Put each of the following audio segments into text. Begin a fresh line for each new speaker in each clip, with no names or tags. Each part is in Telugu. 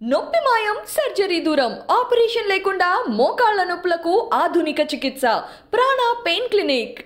నొప్పి మాయం సర్జరీ దూరం ఆపరేషన్ లేకుండా మోకాళ్ల నొప్పులకు ఆధునిక చికిత్స ప్రాణ పెయిన్ క్లినిక్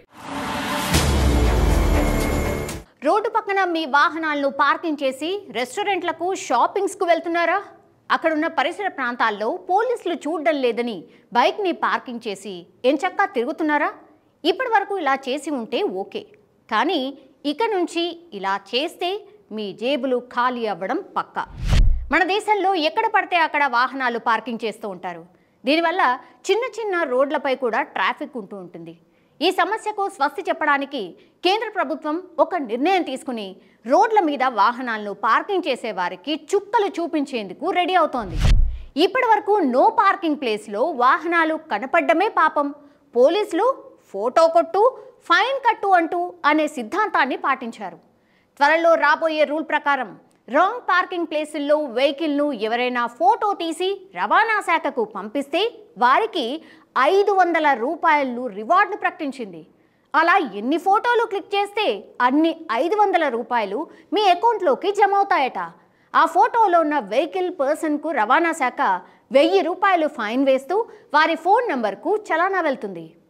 రోడ్డు పక్కన మీ వాహనాలను పార్కింగ్ చేసి రెస్టారెంట్లకు షాపింగ్స్కు వెళ్తున్నారా అక్కడున్న పరిసర ప్రాంతాల్లో పోలీసులు చూడడం లేదని బైక్ని పార్కింగ్ చేసి ఎంచక్కా తిరుగుతున్నారా ఇప్పటి వరకు ఇలా చేసి ఉంటే ఓకే కానీ ఇక నుంచి ఇలా చేస్తే మీ జేబులు ఖాళీ అవ్వడం పక్కా మన దేశంలో ఎక్కడ పడితే అక్కడ వాహనాలు పార్కింగ్ చేస్తూ ఉంటారు దీనివల్ల చిన్న చిన్న రోడ్లపై కూడా ట్రాఫిక్ ఉంటూ ఉంటుంది ఈ సమస్యకు స్వస్తి చెప్పడానికి కేంద్ర ప్రభుత్వం ఒక నిర్ణయం తీసుకుని రోడ్ల మీద వాహనాలను పార్కింగ్ చేసే వారికి చుక్కలు చూపించేందుకు రెడీ అవుతోంది ఇప్పటి వరకు నో పార్కింగ్ ప్లేస్లో వాహనాలు కనపడ్డమే పాపం పోలీసులు ఫోటో కొట్టు ఫైన్ కట్టు అంటూ అనే సిద్ధాంతాన్ని పాటించారు త్వరలో రాబోయే రూల్ ప్రకారం రాంగ్ పార్కింగ్ ప్లేసుల్లో వెహికల్ను ఎవరైనా ఫోటో తీసి రవాణా శాఖకు పంపిస్తే వారికి ఐదు వందల రూపాయలు రివార్డును ప్రకటించింది అలా ఎన్ని ఫోటోలు క్లిక్ చేస్తే అన్ని ఐదు వందల రూపాయలు మీ అకౌంట్లోకి జమ అవుతాయట ఆ ఫోటోలో ఉన్న వెహికల్ పర్సన్కు రవాణా శాఖ వెయ్యి రూపాయలు ఫైన్ వేస్తూ వారి ఫోన్ నంబర్కు చలానా వెళ్తుంది